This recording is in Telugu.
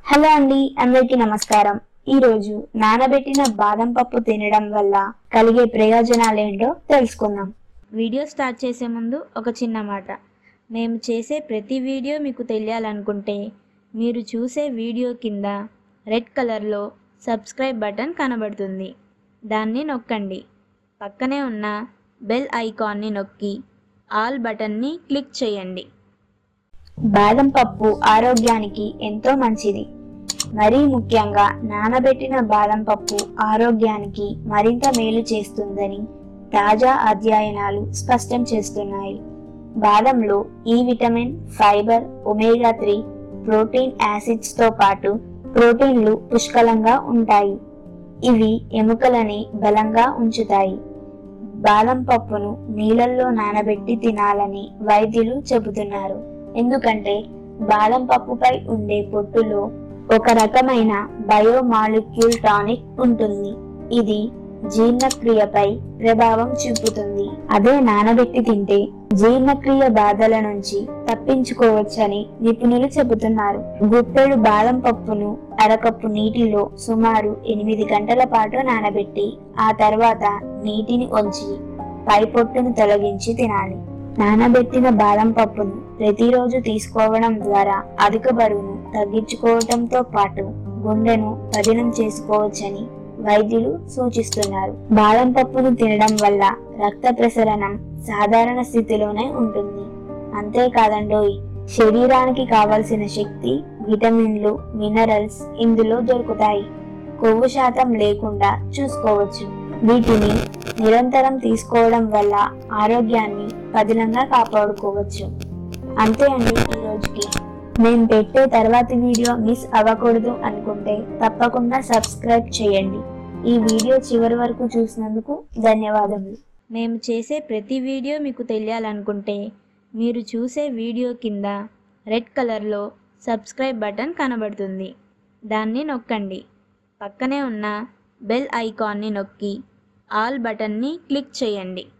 హలో అండి అందరికీ నమస్కారం ఈ రోజు నానబెట్టిన బాదం పప్పు తినడం వల్ల కలిగే ప్రయోజనాలేంటో తెలుసుకుందాం వీడియో స్టార్ట్ చేసే ముందు ఒక చిన్న మాట మేము చేసే ప్రతి వీడియో మీకు తెలియాలనుకుంటే మీరు చూసే వీడియో కింద రెడ్ కలర్లో సబ్స్క్రైబ్ బటన్ కనబడుతుంది దాన్ని నొక్కండి పక్కనే ఉన్న బెల్ ఐకాన్ని నొక్కి ఆల్ బటన్ని క్లిక్ చేయండి బాదం పప్పు ఆరోగ్యానికి ఎంతో మంచిది మరీ ముఖ్యంగా నానబెట్టిన బాదం పప్పు ఆరోగ్యానికి మరింత మేలు చేస్తుందని తాజా అధ్యయనాలు స్పష్టం చేస్తున్నాయి బాదంలో ఈ vitamin fibre omega three protein acids తో పాటు ప్రోటీన్లు పుష్కలంగా ఉంటాయి ఇవి ఎముకలని బలంగా ఉంచుతాయి బాదం పప్పును నీళ్ళల్లో నానబెట్టి తినాలని వైద్యులు చెబుతున్నారు ఎందుకంటే బాదం పప్పుపై ఉండే పొట్టులో ఒక రకమైన బయోమాలిక్యూల్ టానిక్ ఉంటుంది ఇది జీర్ణక్రియపై ప్రభావం చూపుతుంది అదే నానబెట్టి తింటే జీర్ణక్రియ బాధల నుంచి తప్పించుకోవచ్చని నిపుణులు చెబుతున్నారు గుప్పెడు బాదం పప్పును అరకప్పు నీటిలో సుమారు ఎనిమిది గంటల పాటు నానబెట్టి ఆ తర్వాత నీటిని వంచి పై పొట్టును తొలగించి తినాలి నానబెట్టిన బాదం పప్పును ప్రతిరోజు తీసుకోవడం ద్వారా అధిక బరువును తగ్గించుకోవడంతో పాటు గుండెను పదిలం చేసుకోవచ్చని వైద్యులు సూచిస్తున్నారు బాదం పప్పును తినడం వల్ల రక్త ప్రసరణం సాధారణ స్థితిలోనే ఉంటుంది అంతేకాదండోయ్ శరీరానికి కావలసిన శక్తి విటమిన్లు మినరల్స్ ఇందులో దొరుకుతాయి కొవ్వు శాతం లేకుండా చూసుకోవచ్చు వీటిని నిరంతరం తీసుకోవడం వల్ల ఆరోగ్యాన్ని పదిలంగా కాపాడుకోవచ్చు అంతే అండి ఈ రోజుకి మేము పెట్టే తర్వాతి వీడియో మిస్ అవ్వకూడదు అనుకుంటే తప్పకుండా సబ్స్క్రైబ్ చేయండి ఈ వీడియో చివరి వరకు చూసినందుకు ధన్యవాదములు మేము చేసే ప్రతి వీడియో మీకు తెలియాలనుకుంటే మీరు చూసే వీడియో కింద రెడ్ కలర్లో సబ్స్క్రైబ్ బటన్ కనబడుతుంది దాన్ని నొక్కండి పక్కనే ఉన్న బెల్ ఐకాన్ని నొక్కి ఆల్ బటన్ని క్లిక్ చేయండి